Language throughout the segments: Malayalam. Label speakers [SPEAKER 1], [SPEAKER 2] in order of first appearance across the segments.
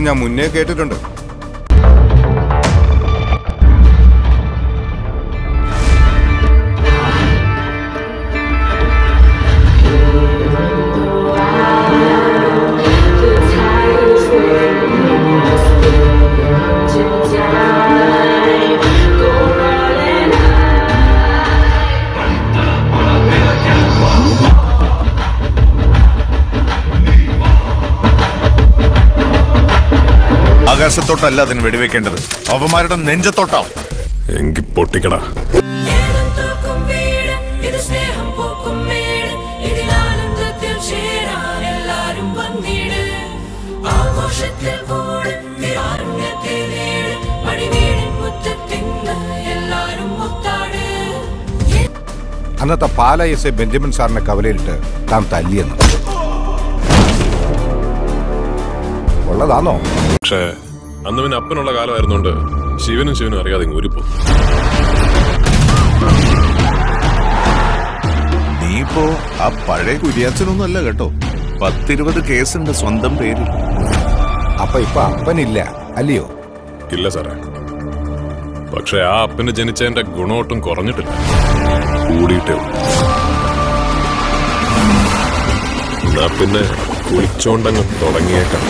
[SPEAKER 1] ഞാൻ മുന്നേ കേട്ടിട്ടുണ്ട്
[SPEAKER 2] ആകാശത്തോട്ടല്ല അതിന് വെടിവെക്കേണ്ടത് അവന്മാരുടെ നെഞ്ചത്തോട്ടാവും
[SPEAKER 3] എങ്കി പൊട്ടിക്കടാ
[SPEAKER 4] ഏതും തോക്കും വീട് ഇത് സ്നേഹം പൂക്കും വീട് ഇതിൽ ആനന്ദത്തിൽ ചേരാൻ എല്ലാരും വന്നിട് ആഘോഷത്തിൽ കൂട് കാരുണ്യത്തിൽ നേട് മടിവീടിൻ മുറ്റത്തിന്ന് എല്ലാരും മുത്താട്
[SPEAKER 1] അന്നത്തെ പാല എസ് എ ബെഞ്ചമിൻ സാറിനെ കവലയിലിട്ട് താൻ തല്ലിയെന്ന് ഉള്ളതാണോ
[SPEAKER 3] പക്ഷേ അന്ന് പിന്നെ അപ്പനുള്ള കാലമായിരുന്നോണ്ട് ശിവനും ശിവനും അറിയാതെ ഇങ്ങ് ഊരിപ്പോ
[SPEAKER 2] നീ ഇപ്പോ ആ പഴയ കുര്യാച്ചനൊന്നും അല്ല കേട്ടോ പത്തിരുപത് കേസുണ്ട് സ്വന്തം പേരിൽ
[SPEAKER 1] അപ്പൊ ഇപ്പൊ അപ്പനില്ല അല്ലയോ
[SPEAKER 3] ഇല്ല സാറേ പക്ഷെ ആ അപ്പന് ജനിച്ചതിന്റെ ഗുണമൊട്ടും കുറഞ്ഞിട്ടില്ല കൂടിയിട്ടേ ഉള്ളൂ എന്നാ പിന്നെ കുളിച്ചോണ്ടങ്ങ് തുടങ്ങിയേക്കാം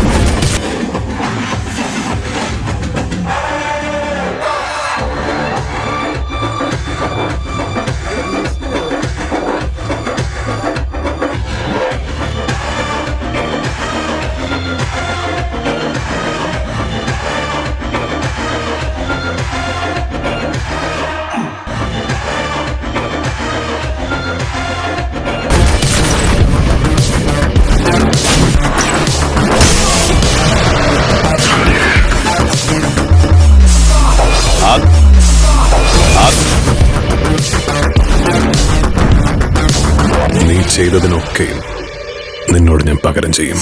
[SPEAKER 3] നീ ചെയ്തതിനൊക്കെയും നിന്നോട് ഞാൻ പകരം ചെയ്യും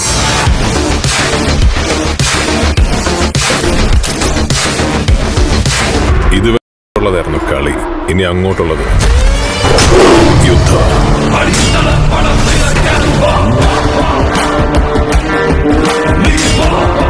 [SPEAKER 3] ഇതുവരെ ഉള്ളതായിരുന്നു കളി ഇനി അങ്ങോട്ടുള്ളത് യുദ്ധം
[SPEAKER 5] Leave